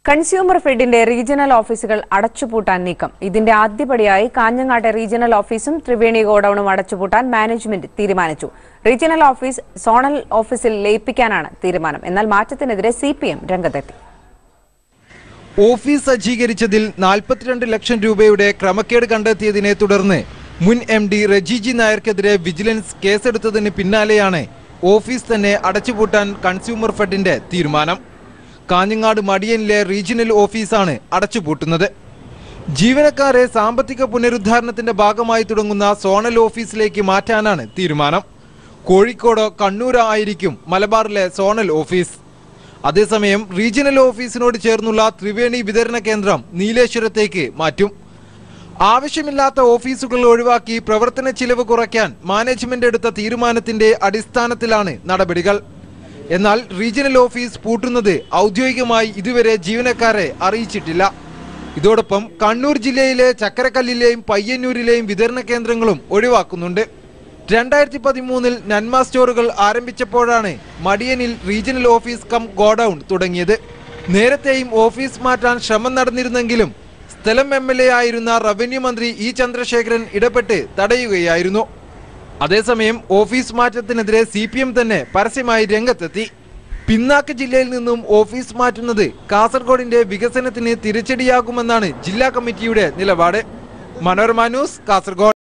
consumer ഫെഡിന്റെ regional ഓഫീസുകൾ അടച്ചുപൂട്ടാൻ നീക്കം ഇതിന്റെ ആദ്യപടിയായി കാഞ്ഞങ്ങാട്ടെ റീജിയണൽ ഓഫീസും ത്രിവേണി ഗോഡൌണും അടച്ചുപൂട്ടാൻ മാനേജ്മെന്റ് തീരുമാനിച്ചു റീജിയണൽ ഓഫീസ് സോണൽ ഓഫീസിൽ ലയിപ്പിക്കാനാണ് തീരുമാനം എന്നാൽ മാറ്റത്തിനെതിരെ സി രംഗത്തെത്തി ഓഫീസ് സജ്ജീകരിച്ചതിൽ നാൽപ്പത്തിരണ്ട് ലക്ഷം രൂപയുടെ ക്രമക്കേട് കണ്ടെത്തിയതിനെ തുടർന്ന് മുൻ എം ഡി റജീജി നായർക്കെതിരെ വിജിലൻസ് കേസെടുത്തതിന് പിന്നാലെയാണ് ഓഫീസ് തന്നെ അടച്ചുപൂട്ടാൻ കൺസ്യൂമർ ഫെഡിന്റെ തീരുമാനം കാഞ്ഞങ്ങാട് മടിയനിലെ റീജിയണൽ ഓഫീസാണ് അടച്ചുപൂട്ടുന്നത് ജീവനക്കാരെ സാമ്പത്തിക പുനരുദ്ധാരണത്തിന്റെ ഭാഗമായി തുടങ്ങുന്ന സോണൽ ഓഫീസിലേക്ക് മാറ്റാനാണ് തീരുമാനം കോഴിക്കോടോ കണ്ണൂരോ ആയിരിക്കും മലബാറിലെ സോണൽ ഓഫീസ് അതേസമയം റീജിയണൽ ഓഫീസിനോട് ചേർന്നുള്ള ത്രിവേണി വിതരണ കേന്ദ്രം നീലേശ്വരത്തേക്ക് മാറ്റും ആവശ്യമില്ലാത്ത ഓഫീസുകൾ ഒഴിവാക്കി പ്രവർത്തന ചിലവ് കുറയ്ക്കാൻ മാനേജ്മെന്റ് എടുത്ത തീരുമാനത്തിന്റെ അടിസ്ഥാനത്തിലാണ് നടപടികൾ എന്നാൽ റീജിയണൽ ഓഫീസ് പൂട്ടുന്നത് ഔദ്യോഗികമായി ഇതുവരെ ജീവനക്കാരെ അറിയിച്ചിട്ടില്ല ഇതോടൊപ്പം കണ്ണൂർ ജില്ലയിലെ ചക്കരക്കല്ലിലെയും പയ്യന്നൂരിലെയും വിതരണ കേന്ദ്രങ്ങളും ഒഴിവാക്കുന്നുണ്ട് രണ്ടായിരത്തി പതിമൂന്നിൽ നന്മ സ്റ്റോറുകൾ ആരംഭിച്ചപ്പോഴാണ് മടിയനിൽ റീജിയണൽ ഓഫീസ് കം ഗോഡൌൺ തുടങ്ങിയത് നേരത്തെയും ഓഫീസ് മാറ്റാൻ ശ്രമം നടന്നിരുന്നെങ്കിലും സ്ഥലം എം എൽ എ ആയിരുന്ന റവന്യൂ മന്ത്രി ഇ ചന്ദ്രശേഖരൻ ഇടപെട്ട് തടയുകയായിരുന്നു അതേസമയം ഓഫീസ് മാറ്റത്തിനെതിരെ സി പി എം തന്നെ പരസ്യമായി രംഗത്തെത്തി പിന്നാക്ക ജില്ലയിൽ നിന്നും ഓഫീസ് മാറ്റുന്നത് കാസർഗോഡിന്റെ വികസനത്തിന് തിരിച്ചടിയാകുമെന്നാണ് ജില്ലാ കമ്മിറ്റിയുടെ നിലപാട് മനോരമ ന്യൂസ് കാസർഗോഡ്